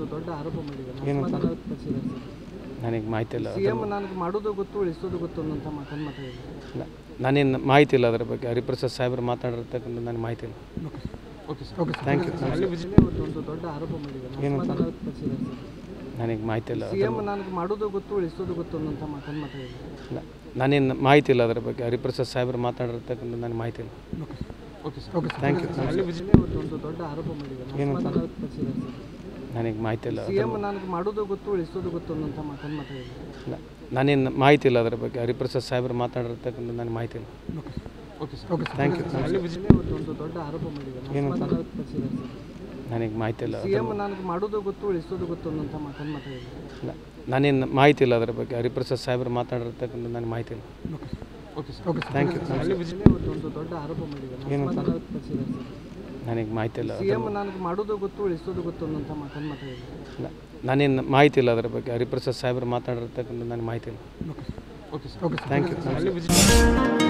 ಒಂದು ದೊಡ್ಡ ಆರೋಪ ಮಾಡಿದ್ದಾರೆ ಏನಂತ? ಅನಾಹುತಪಡಿಸಿದ್ದಾರೆ ಸರ್ ನನಗೆ ಮಾಹಿತಿ ಇಲ್ಲ ಸಿ ಎಂ ನನಗೆ ಮಾಡೋದು ಗೊತ್ತು ಉಳಿಸೋದು ಗೊತ್ತು ಅನ್ನೋಂಥ ಮಾತನ್ನು ಮಾತಾಡಿದ್ದಾರೆ ನ- ನಾನೇನು ಮಾಹಿತಿ ಇಲ್ಲ ಅದರ ಬಗ್ಗೆ ಹರಿಪ್ರಸಾದ್ ಸಾಹೇಬರು ಮಾತಾಡಿರ್ತಕ್ಕಂಥ ನನಗೆ ಮಾಹಿತಿ ಇಲ್ಲ okay sir okay thank you ಒಂದು ದೊಡ್ಡ ಆರೋಪ ಮಾಡಿದ್ದಾರೆ ಏನಂತ? ಅನಾಹುತಪಡಿಸಿದ್ದಾರೆ ಸರ್ ನನಗೆ ಮಾಹಿತಿ ಇಲ್ಲ ಸಿ ಎಂ ನನಗೆ ಮಾಡೋದು ಗೊತ್ತು ಉಳಿಸೋದು ಗೊತ್ತು ಅನ್ನೋಂಥ ಮಾತನ್ನು ಮಾತಾಡಿದ್ದಾರೆ ನ- ನಾನೇನು ಮಾಹಿತಿ ಇಲ್ಲ ಅದರ ಬಗ್ಗೆ ಹರಿಪ್ರಸಾದ್ ಸಾಹೇಬರು ಮಾತಾಡಿರ್ತಕ್ಕಂಥ ನನಗೆ ಮಾಹಿತಿ ಇಲ್ಲ okay sir okay thank you ಒಂದು ದೊಡ್ಡ ಆರೋಪ ಮಾಡಿದ್ದಾರೆ ಏನಂತ? ಅನಾಹುತಪಡಿಸಿದ್ದಾರೆ ಸರ್ ನನಗೆ ಮಾಹಿತಿ ಇಲ್ಲ ಸಿ ಎಂ ನನಗೆ ಮಾಡೋದು ಗೊತ್ತು ಉಳಿಸೋದು ಗೊತ್ತು ಅನ್ನೋಂಥ ಮಾತನ್ನು ಮಾತಾಡಿದ್ದಾರೆ ನ- ನಾನೇನು ಮಾಹಿತಿ ಇಲ್ಲ ಅದರ ಬಗ್ಗೆ ಹರಿಪ್ರಸಾದ್ ಸಾಹೇಬರು ಮಾತಾಡಿರ್ತಕ್ಕಂಥ ನನಗೆ ಮಾಹಿತಿ ಇಲ್ಲ okay sir okay thank you ಒಂದು ದೊಡ್ಡ ಆರೋಪ ಮಾಡಿದ್ದಾರೆ ಏನಂತ? ಅನಾಹುತಪಡಿಸಿದ್ದಾರೆ ಸರ್ ನನಗೆ ಮಾಹಿತಿ ಇಲ್ಲ ಸಿ ಎಂ ನನಗೆ ಮಾಡೋದು ಗೊತ್ತು ಉಳಿಸೋದು ಗೊತ್ತು ಅನ್ನೋಂಥ ಮಾತನ್ನು ಮಾತಾಡಿದ್ದಾರೆ ನ- ನಾನೇನು ಮಾಹಿತಿ ಇಲ್ಲ ಅದರ ಬಗ್ಗೆ ಹರಿಪ್ರಸಾದ್ ಸಾಹೇಬರು ಮಾತಾಡಿರ್ತಕ್ಕಂಥ ನನಗೆ ಮಾಹಿತಿ ಇಲ್ಲ okay sir okay thank you ಒಂದು ದೊಡ್ಡ ಆರೋಪ ಮಾಡಿದ್ದಾರೆ ಏನಂತ? ಅನಾಹುತಪಡಿಸಿದ್ದಾರೆ ಸರ್ ನನಗೆ ಮಾಹಿತಿ ಇಲ್ಲ ಸಿ ಎಂ ನನಗೆ ಮಾಡೋದು ಗೊತ್ತು ಉಳಿಸೋದು ಗೊತ್ತು ಅನ್ನೋಂಥ ಮಾತನ್ನು ಮಾತಾಡಿದ್ದಾರೆ ನ- ನಾನೇನು ಮಾಹಿತಿ ಇಲ್ಲ ಅದರ ಬಗ್ಗೆ ಹರಿಪ್ರಸಾದ್ ಸಾಹೇಬರು ಮಾತಾಡಿರ್ತಕ್ಕಂಥ ನನಗೆ ಮಾಹಿತಿ ಇಲ್ಲ okay sir okay thank you